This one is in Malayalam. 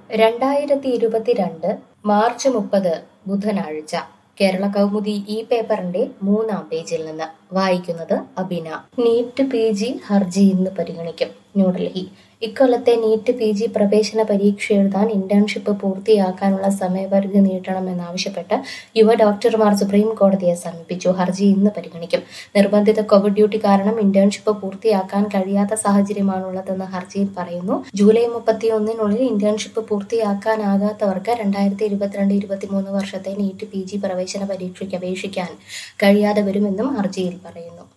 രണ്ടായിരത്തി ഇരുപത്തിരണ്ട് മാർച്ച് മുപ്പത് ബുധനാഴ്ച കേരള കൗമുദി ഈ പേപ്പറിന്റെ മൂന്നാം പേജിൽ നിന്ന് വായിക്കുന്നത് അബിന നീറ്റ് പി ജി ഹർജി ഇന്ന് പരിഗണിക്കും ന്യൂഡൽഹി ഇക്കൊല്ലത്തെ നീറ്റ് പി ജി പ്രവേശന പരീക്ഷ എഴുതാൻ ഇന്റേൺഷിപ്പ് പൂർത്തിയാക്കാനുള്ള സമയപരിധി നീട്ടണമെന്നാവശ്യപ്പെട്ട് യുവ ഡോക്ടർമാർ സുപ്രീം കോടതിയെ സമീപിച്ചു ഹർജി ഇന്ന് പരിഗണിക്കും നിർബന്ധിത കോവിഡ് ഡ്യൂട്ടി കാരണം ഇന്റേൺഷിപ്പ് പൂർത്തിയാക്കാൻ കഴിയാത്ത സാഹചര്യമാണുള്ളതെന്ന് ഹർജിയിൽ പറയുന്നു ജൂലൈ മുപ്പത്തിയൊന്നിനുള്ളിൽ ഇന്റേൺഷിപ്പ് പൂർത്തിയാക്കാനാകാത്തവർക്ക് രണ്ടായിരത്തി ഇരുപത്തിരണ്ട് ഇരുപത്തിമൂന്ന് വർഷത്തെ നീറ്റ് പി ജി പ്രവേശന പരീക്ഷയ്ക്ക് അപേക്ഷിക്കാൻ കഴിയാതെ വരുമെന്നും ഹർജിയിൽ പറയുന്നു